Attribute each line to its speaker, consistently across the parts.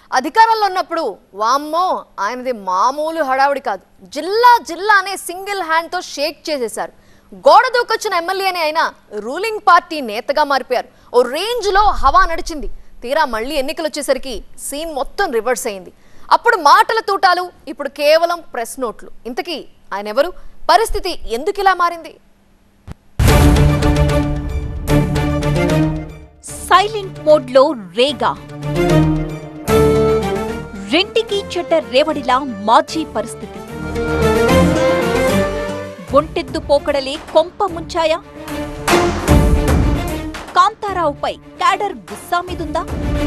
Speaker 1: అధికారంలో ఉన్నప్పుడు వామ్మో ఆయనది మామూలు హడావుడి కాదు జిల్లా జిల్లా అనే సింగిల్ హ్యాండ్తో షేక్ చేసేశారు గోడ దూకొచ్చిన ఎమ్మెల్యేనే అయినా రూలింగ్ పార్టీ నేతగా మారిపోయారు ఓ రేంజ్లో హవా నడిచింది తీరా మళ్ళీ ఎన్నికలు వచ్చేసరికి సీన్ మొత్తం రివర్స్ అయింది అప్పుడు మాటల తూటాలు ఇప్పుడు కేవలం ప్రెస్ నోట్లు ఇంతకీ ఆయన ఎవరు పరిస్థితి ఎందుకు ఇలా మారింది
Speaker 2: సైలెంట్ మోడ్లో రేగా రెంటికి చెడ్డ రేవడిలా మాజీ పరిస్థితి ఒంటెద్దు పోకడలే కొంప ముంచాయా కాంతారావుపై క్యాడర్ గుస్సా మీదుందా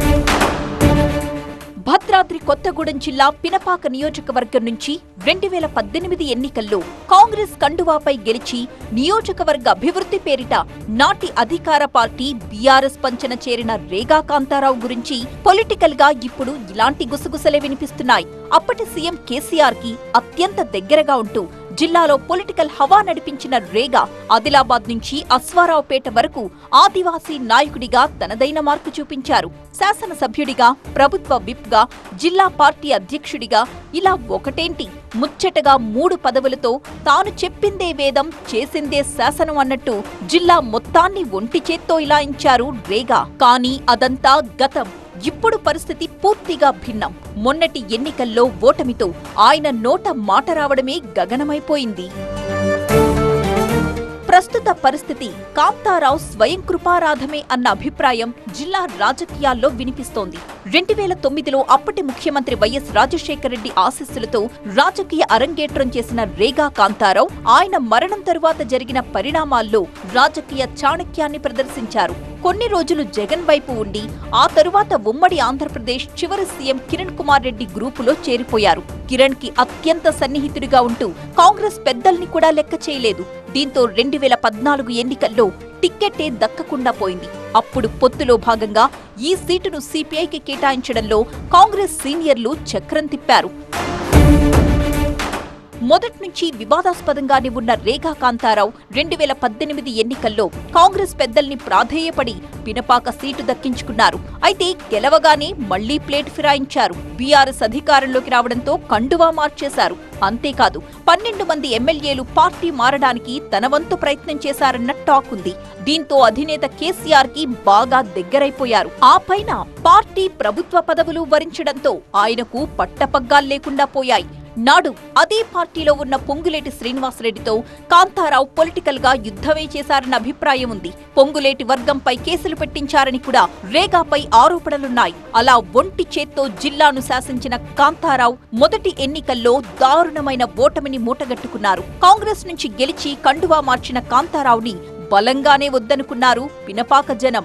Speaker 2: భద్రాద్రి కొత్తగూడెం జిల్లా పినపాక నియోజకవర్గం నుంచి రెండు వేల పద్దెనిమిది ఎన్నికల్లో కాంగ్రెస్ కండువాపై గెలిచి నియోజకవర్గ అభివృద్ధి పేరిట నాటి అధికార పార్టీ బీఆర్ఎస్ పంచన చేరిన రేగా కాంతారావు గురించి పొలిటికల్ గా ఇప్పుడు ఇలాంటి గుసగుసలే వినిపిస్తున్నాయి అప్పటి సీఎం కేసీఆర్ కి అత్యంత దగ్గరగా ఉంటూ జిల్లాలో పొలిటికల్ హవా నడిపించిన రేగా ఆదిలాబాద్ నుంచి అశ్వారావుపేట వరకు ఆదివాసీ నాయకుడిగా తనదైన మార్పు చూపించారు శాసనసభ్యుడిగా ప్రభుత్వ విప్ గా జిల్లా పార్టీ అధ్యక్షుడిగా ఇలా ఒకటేంటి ముచ్చటగా మూడు పదవులతో తాను చెప్పిందే వేదం చేసిందే శాసనం అన్నట్టు జిల్లా మొత్తాన్ని ఒంటి చేత్తో ఇలాయించారు రేగా కానీ అదంతా గతం ఇప్పుడు పరిస్థితి పూర్తిగా భిన్నం మొన్నటి ఎన్నికల్లో ఓటమితో ఆయన నోట మాట రావడమే గగనమైపోయింది ప్రస్తుత పరిస్థితి కాంతారావు స్వయం కృపారాధమే అన్న అభిప్రాయం జిల్లా రాజకీయాల్లో వినిపిస్తోంది రెండు వేల తొమ్మిదిలో అప్పటి ముఖ్యమంత్రి వైఎస్ రాజశేఖర రెడ్డి ఆశీస్సులతో రాజకీయ అరంగేట్రం చేసిన రేగా కాంతారావు ఆయన మరణం తరువాత జరిగిన పరిణామాల్లో రాజకీయ చాణక్యాన్ని ప్రదర్శించారు కొన్ని రోజులు జగన్ వైపు ఉండి ఆ తరువాత ఉమ్మడి ఆంధ్రప్రదేశ్ చివరి సీఎం కిరణ్ కుమార్ రెడ్డి గ్రూపులో చేరిపోయారు కిరణ్ కి అత్యంత సన్నిహితుడిగా ఉంటూ కాంగ్రెస్ పెద్దల్ని కూడా లెక్క చేయలేదు దీంతో రెండు వేల పద్నాలుగు ఎన్నికల్లో టిక్కెట్టే దక్కకుండా పోయింది అప్పుడు పొత్తులో భాగంగా ఈ సీటును సిపిఐకి కేటాయించడంలో కాంగ్రెస్ సీనియర్లు చక్రం తిప్పారు మొదటి నుంచి వివాదాస్పదంగానే ఉన్న రేఖా కాంతారావు రెండు వేల పద్దెనిమిది ఎన్నికల్లో కాంగ్రెస్ పెద్దల్ని ప్రాధేయపడి పినపాక సీటు దక్కించుకున్నారు అయితే గెలవగానే మళ్లీ ప్లేట్ ఫిరాయించారు బీఆర్ఎస్ అధికారంలోకి రావడంతో కండువా మార్చేశారు అంతేకాదు పన్నెండు మంది ఎమ్మెల్యేలు పార్టీ మారడానికి తన వంతు ప్రయత్నం చేశారన్న టాక్ ఉంది దీంతో అధినేత కేసీఆర్ కి బాగా దగ్గరైపోయారు ఆ పైన పార్టీ ప్రభుత్వ పదవులు వరించడంతో ఆయనకు పట్టపగ్గాల్లేకుండా పోయాయి నాడు అదే పార్టీలో ఉన్న పొంగులేటి శ్రీనివాసరెడ్డితో కాంతారావు పొలిటికల్ గా యుద్ధమే చేశారన్న అభిప్రాయం ఉంది పొంగులేటి వర్గంపై కేసులు పెట్టించారని కూడా రేగాపై ఆరోపణలున్నాయి అలా ఒంటి చేత్తో జిల్లాను శాసించిన కాంతారావు మొదటి ఎన్నికల్లో దారుణమైన ఓటమిని మూటగట్టుకున్నారు కాంగ్రెస్ నుంచి గెలిచి కండువా మార్చిన కాంతారావుని బలంగానే వద్దనుకున్నారు పినపాక జనం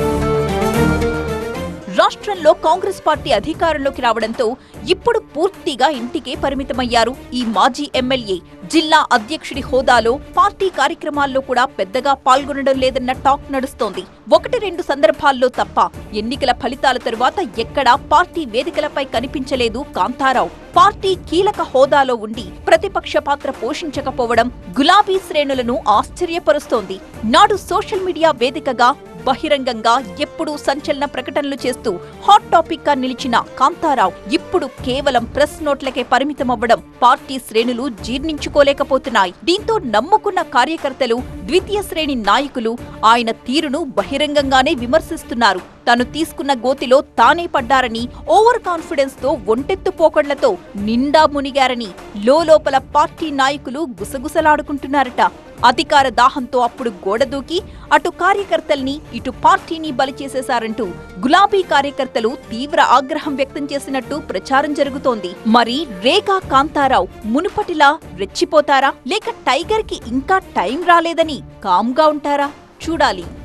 Speaker 2: రాష్ట్రంలో కాంగ్రెస్ పార్టీ అధికారంలోకి రావడంతో ఇప్పుడు పూర్తిగా ఇంటికే పరిమితమయ్యారు ఈ మాజీ ఎమ్మెల్యే జిల్లా అధ్యక్షుడి హోదాలో పార్టీ కార్యక్రమాల్లో కూడా పెద్దగా పాల్గొనడం లేదన్న టాక్ నడుస్తోంది ఒకటి రెండు సందర్భాల్లో తప్ప ఎన్నికల ఫలితాల తరువాత ఎక్కడా పార్టీ వేదికలపై కనిపించలేదు కాంతారావు పార్టీ కీలక హోదాలో ఉండి ప్రతిపక్ష పాత్ర పోషించకపోవడం గులాబీ శ్రేణులను ఆశ్చర్యపరుస్తోంది నాడు సోషల్ మీడియా వేదికగా బహిరంగంగా ఎప్పుడూ సంచలన ప్రకటనలు చేస్తూ హాట్ టాపిక్ గా నిలిచిన కాంతారావు ఇప్పుడు కేవలం ప్రెస్ నోట్లకే పరిమితమవ్వడం పార్టీ శ్రేణులు జీర్ణించుకోలేకపోతున్నాయి దీంతో నమ్ముకున్న కార్యకర్తలు ద్వితీయ శ్రేణి నాయకులు ఆయన తీరును బహిరంగంగానే విమర్శిస్తున్నారు తను తీసుకున్న గోతిలో తానే పడ్డారని ఓవర్ కాన్ఫిడెన్స్ తో ఒంటెత్తు పోకడ్లతో నిండా మునిగారని లోలోపల పార్టీ నాయకులు గుసగుసలాడుకుంటున్నారట అధికార దాహంతో అప్పుడు గోడ దూకి అటు కార్యకర్తల్ని ఇటు పార్టీని బలి చేసేశారంటూ గులాబీ కార్యకర్తలు తీవ్ర ఆగ్రహం వ్యక్తం చేసినట్టు ప్రచారం జరుగుతోంది మరి రేఖా కాంతారావు మునుపటిలా రెచ్చిపోతారా లేక టైగర్ కి ఇంకా టైం రాలేదని కామ్గా ఉంటారా చూడాలి